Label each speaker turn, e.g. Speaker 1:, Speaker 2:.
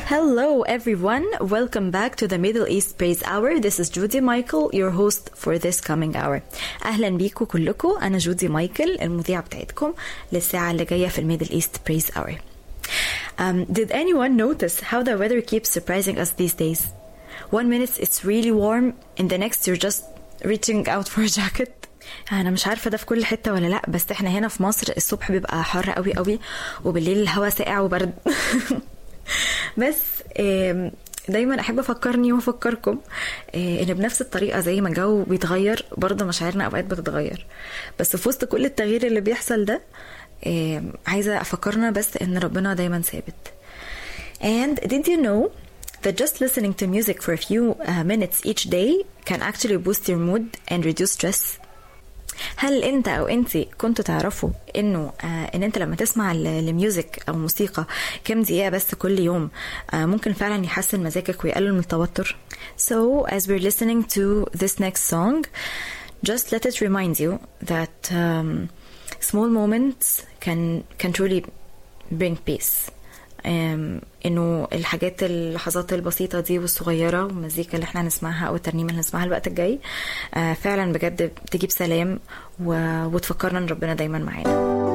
Speaker 1: Hello, everyone. Welcome back to the Middle East Praise Hour. This is Judy Michael, your host for this coming hour. أهلا بيكم كلكم أنا جودي مايكل المذيعة بتاعتكم للساعة اللي جاية في الميدل ايست Praise Hour. Um, did anyone notice how the weather keeps surprising us these days? One minute it's really warm, and the next you're just reaching out for a jacket. انا مش عارفه ده في كل حته ولا لا بس احنا هنا في مصر الصبح بيبقى حر قوي قوي وبالليل الهواء ساقع وبرد بس آم، دايما احب افكرني وافكركم آه، ان بنفس الطريقه زي ما الجو بيتغير برضه مشاعرنا اوقات بتتغير بس في وسط كل التغيير اللي بيحصل ده آم، عايزه افكرنا بس ان ربنا دايما ثابت and did you know that just listening to music for a few uh, minutes each day can actually boost your mood and reduce stress هل انت او انت كنتوا تعرفوا انه آه ان انت لما تسمع ل- لميوزك او موسيقى كام دقيقه بس كل يوم آه ممكن فعلا يحسن مزاجك ويقلل من التوتر so as we're listening to this next song just let it remind you that um, small moments can can truly bring peace أم، انه الحاجات اللحظات البسيطه دي والصغيره والمزيكا اللي احنا هنسمعها او الترنيمه اللي هنسمعها الوقت الجاي آه، فعلا بجد تجيب سلام و... وتفكرنا ان ربنا دايما معانا